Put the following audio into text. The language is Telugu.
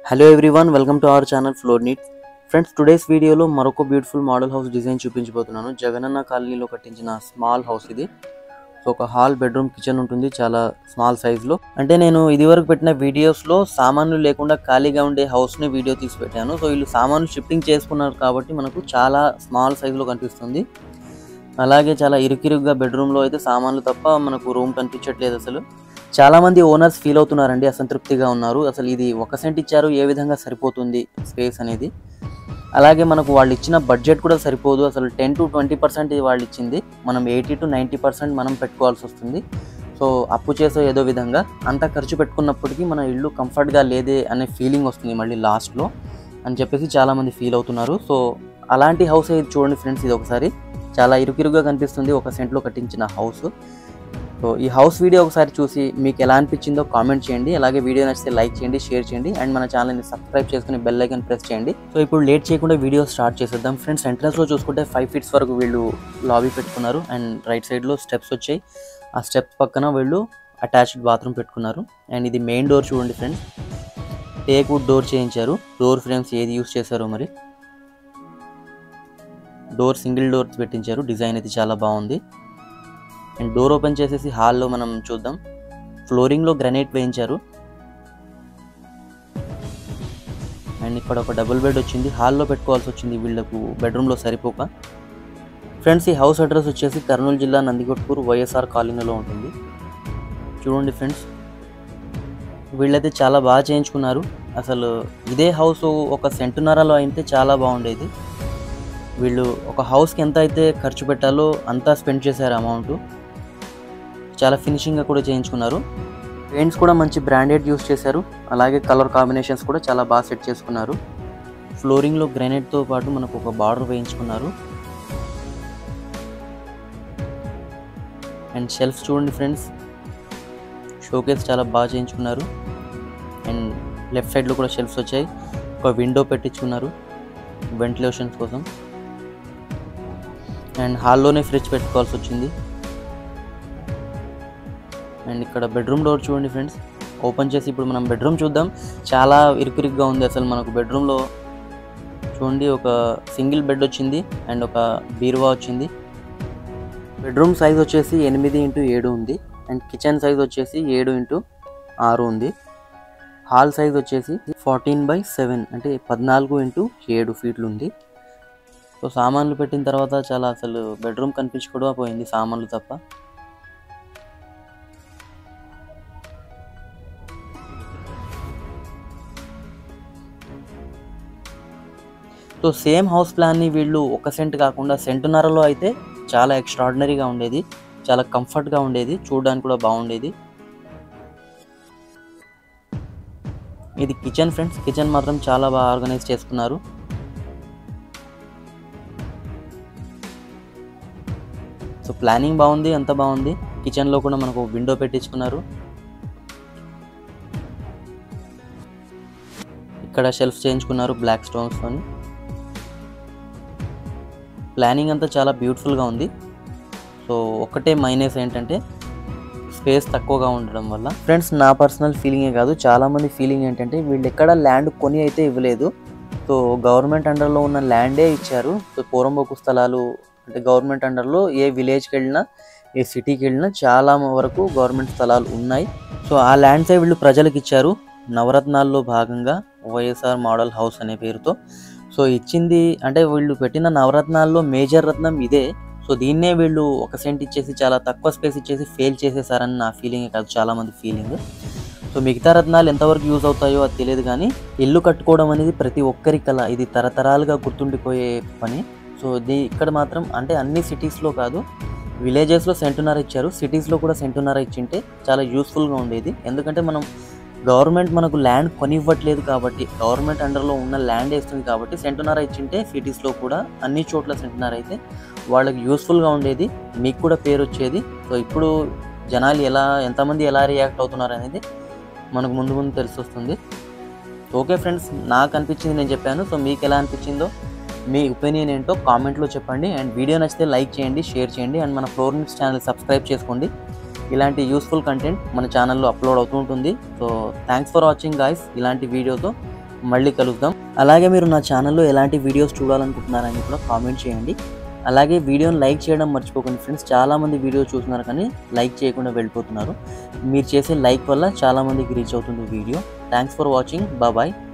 hello everyone welcome to our channel floor neat friends today's వీడియోలో మరొక బ్యూటిఫుల్ మోడల్ హౌస్ డిజైన్ చూపించబోతున్నాను జగనన్న కాలనీలో కట్టించిన స్మాల్ హౌస్ ఇది సో ఒక హాల్ బెడ్రూమ్ కిచెన్ ఉంటుంది చాలా స్మాల్ సైజ్లో అంటే నేను ఇదివరకు పెట్టిన వీడియోస్లో సామాన్లు లేకుండా ఖాళీగా ఉండే హౌస్ని వీడియో తీసి పెట్టాను సో వీళ్ళు సామాన్లు షిఫ్టింగ్ చేసుకున్నారు కాబట్టి మనకు చాలా స్మాల్ సైజులో కనిపిస్తుంది అలాగే చాలా ఇరుకిరుగ్గా బెడ్రూమ్లో అయితే సామాన్లు తప్ప మనకు రూమ్ కనిపించట్లేదు అసలు చాలా మంది ఓనర్స్ ఫీల్ అవుతున్నారండి అసంతృప్తిగా ఉన్నారు అసలు ఇది ఒక సెంట్ ఇచ్చారు ఏ విధంగా సరిపోతుంది స్పేస్ అనేది అలాగే మనకు వాళ్ళు ఇచ్చిన బడ్జెట్ కూడా సరిపోదు అసలు టెన్ టు ట్వంటీ పర్సెంట్ వాళ్ళు ఇచ్చింది మనం ఎయిటీ టు నైంటీ పర్సెంట్ మనం పెట్టుకోవాల్సి వస్తుంది సో అప్పు చేసే ఏదో విధంగా అంత ఖర్చు పెట్టుకున్నప్పటికీ మన ఇల్లు కంఫర్ట్గా లేదే అనే ఫీలింగ్ వస్తుంది మళ్ళీ లాస్ట్లో అని చెప్పేసి చాలామంది ఫీల్ అవుతున్నారు సో అలాంటి హౌస్ ఇది చూడండి ఫ్రెండ్స్ ఇది ఒకసారి చాలా ఇరుకిరుగా కనిపిస్తుంది ఒక సెంట్లో కట్టించిన హౌస్ సో ఈ హౌస్ వీడియో ఒకసారి చూసి మీకు ఎలా అనిపించిందో కామెంట్ చేయండి అలాగే వీడియో నచ్చితే లైక్ చేయండి షేర్ చేయండి అండ్ మన ఛానల్ని సబ్స్క్రైబ్ చేసుకుని బెల్ ఐకన్ ప్రెస్ చేయండి సో ఇప్పుడు లేట్ చేయకుండా వీడియో స్టార్ట్ చేసేద్దాం ఫ్రెండ్స్ ఎంట్రన్స్లో చూసుకుంటే ఫైవ్ ఫీట్స్ వరకు వీళ్ళు లాబీ పెట్టుకున్నారు అండ్ రైట్ సైడ్లో స్టెప్స్ వచ్చాయి ఆ స్టెప్స్ పక్కన వీళ్ళు అటాచ్డ్ బాత్రూమ్ పెట్టుకున్నారు అండ్ ఇది మెయిన్ డోర్ చూడండి ఫ్రెండ్స్ టేక్ వుడ్ డోర్ చేయించారు డోర్ ఫ్రేమ్స్ ఏది యూస్ చేశారో మరి డోర్ సింగిల్ డోర్ పెట్టించారు డిజైన్ అయితే చాలా బాగుంది అండ్ డోర్ ఓపెన్ చేసేసి హాల్లో మనం చూద్దాం ఫ్లోరింగ్లో గ్రనైట్ వేయించారు అండ్ ఇక్కడ ఒక డబుల్ బెడ్ వచ్చింది హాల్లో పెట్టుకోవాల్సి వచ్చింది వీళ్ళకు బెడ్రూమ్లో సరిపోక ఫ్రెండ్స్ ఈ హౌస్ అడ్రస్ వచ్చేసి కర్నూలు జిల్లా నందికొట్కూరు వైఎస్ఆర్ కాలనీలో ఉంటుంది చూడండి ఫ్రెండ్స్ వీళ్ళైతే చాలా బాగా చేయించుకున్నారు అసలు ఇదే హౌస్ ఒక సెంటున్నరలో అయితే చాలా బాగుండేది వీళ్ళు ఒక హౌస్కి ఎంత అయితే ఖర్చు పెట్టాలో అంతా స్పెండ్ చేశారు అమౌంట్ చాలా ఫినిషింగ్గా కూడా చేయించుకున్నారు పెయింట్స్ కూడా మంచి బ్రాండెడ్ యూస్ చేశారు అలాగే కలర్ కాంబినేషన్స్ కూడా చాలా బాగా సెట్ చేసుకున్నారు ఫ్లోరింగ్లో గ్రానైట్తో పాటు మనకు ఒక బార్డర్ వేయించుకున్నారు అండ్ షెల్ఫ్స్ చూడండి ఫ్రెండ్స్ షోకేస్ చాలా బాగా చేయించుకున్నారు అండ్ లెఫ్ట్ సైడ్లో కూడా షెల్ఫ్స్ వచ్చాయి ఒక విండో పెట్టించుకున్నారు వెంటిలేషన్స్ కోసం అండ్ హాల్లోనే ఫ్రిడ్జ్ పెట్టుకోవాల్సి వచ్చింది అండ్ ఇక్కడ బెడ్రూమ్ డోర్ చూడండి ఫ్రెండ్స్ ఓపెన్ చేసి ఇప్పుడు మనం బెడ్రూమ్ చూద్దాం చాలా ఇరుకురిగ్గా ఉంది అసలు మనకు బెడ్రూమ్లో చూడండి ఒక సింగిల్ బెడ్ వచ్చింది అండ్ ఒక బీరువా వచ్చింది బెడ్రూమ్ సైజ్ వచ్చేసి ఎనిమిది ఇంటూ ఏడు ఉంది అండ్ కిచెన్ సైజ్ వచ్చేసి ఏడు ఇంటూ ఆరు ఉంది హాల్ సైజ్ వచ్చేసి ఫార్టీన్ బై సెవెన్ అంటే పద్నాలుగు ఇంటూ ఏడు ఫీట్లు ఉంది సో సామాన్లు పెట్టిన తర్వాత చాలా అసలు బెడ్రూమ్ కనిపించకుండా పోయింది సామాన్లు తప్ప సో సేమ్ హౌస్ ప్లాన్ని వీళ్ళు ఒక సెంట్ కాకుండా సెంటున్నరలో అయితే చాలా ఎక్స్ట్రాడినరీగా ఉండేది చాలా కంఫర్ట్గా ఉండేది చూడడానికి కూడా బాగుండేది ఇది కిచెన్ ఫ్రెండ్స్ కిచెన్ మాత్రం చాలా బాగా ఆర్గనైజ్ చేసుకున్నారు సో ప్లానింగ్ బాగుంది అంత బాగుంది కిచెన్లో కూడా మనకు విండో పెట్టించుకున్నారు ఇక్కడ షెల్ఫ్ చేయించుకున్నారు బ్లాక్ స్టోన్స్తో ప్లానింగ్ అంతా చాలా బ్యూటిఫుల్గా ఉంది సో ఒకటే మైనస్ ఏంటంటే స్పేస్ తక్కువగా ఉండడం వల్ల ఫ్రెండ్స్ నా పర్సనల్ ఫీలింగే కాదు చాలామంది ఫీలింగ్ ఏంటంటే వీళ్ళు ఎక్కడ ల్యాండ్ కొని అయితే ఇవ్వలేదు సో గవర్నమెంట్ అండర్లో ఉన్న ల్యాండే ఇచ్చారు సో పూరంబోకు స్థలాలు అంటే గవర్నమెంట్ అండర్లో ఏ విలేజ్కి వెళ్ళినా ఏ సిటీకి వెళ్ళినా చాలా వరకు గవర్నమెంట్ స్థలాలు ఉన్నాయి సో ఆ ల్యాండ్సే వీళ్ళు ప్రజలకు ఇచ్చారు నవరత్నాల్లో భాగంగా వైఎస్ఆర్ మోడల్ హౌస్ అనే పేరుతో సో ఇచ్చింది అంటే వీళ్ళు పెట్టిన నవరత్నాల్లో మేజర్ రత్నం ఇదే సో దీన్నే వీళ్ళు ఒక సెంట్ ఇచ్చేసి చాలా తక్కువ స్పేస్ ఇచ్చేసి ఫెయిల్ చేసేసారని నా ఫీలింగ్ కాదు చాలామంది ఫీలింగ్ సో మిగతా రత్నాలు ఎంతవరకు యూజ్ అవుతాయో అది తెలియదు కానీ ఇల్లు కట్టుకోవడం అనేది ప్రతి ఒక్కరి కళ ఇది తరతరాలుగా గుర్తుండిపోయే పని సో ఇది ఇక్కడ మాత్రం అంటే అన్ని సిటీస్లో కాదు విలేజెస్లో సెంటున్నర ఇచ్చారు సిటీస్లో కూడా సెంటున్నర ఇచ్చింటే చాలా యూస్ఫుల్గా ఉండేది ఎందుకంటే మనం గవర్నమెంట్ మనకు ల్యాండ్ కొనివ్వట్లేదు కాబట్టి గవర్నమెంట్ అండర్లో ఉన్న ల్యాండ్ వేస్తుంది కాబట్టి సెంటున్నర ఇచ్చింటే సిటీస్లో కూడా అన్ని చోట్ల సెంటున్నర అయితే వాళ్ళకి యూస్ఫుల్గా ఉండేది మీకు కూడా పేరు వచ్చేది సో ఇప్పుడు జనాలు ఎలా ఎంతమంది ఎలా రియాక్ట్ అవుతున్నారు అనేది మనకు ముందు ముందు తెలిసి వస్తుంది ఓకే ఫ్రెండ్స్ నాకు అనిపించింది నేను చెప్పాను సో మీకు ఎలా అనిపించిందో మీ ఒపీనియన్ ఏంటో కామెంట్లో చెప్పండి అండ్ వీడియో నచ్చితే లైక్ చేయండి షేర్ చేయండి అండ్ మన ఫ్లోర్ న్యూస్ ఛానల్ సబ్స్క్రైబ్ చేసుకోండి ఇలాంటి యూస్ఫుల్ కంటెంట్ మన ఛానల్లో అప్లోడ్ అవుతూ ఉంటుంది so thanks for watching guys ఇలాంటి వీడియోతో మళ్ళీ కలుద్దాం అలాగే మీరు నా ఛానల్లో ఎలాంటి వీడియోస్ చూడాలనుకుంటున్నారని కూడా కామెంట్ చేయండి అలాగే వీడియోని లైక్ చేయడం మర్చిపోకండి ఫ్రెండ్స్ చాలామంది వీడియో చూస్తున్నారు కానీ లైక్ చేయకుండా వెళ్ళిపోతున్నారు మీరు చేసే లైక్ వల్ల చాలామందికి రీచ్ అవుతుంది video thanks for watching bye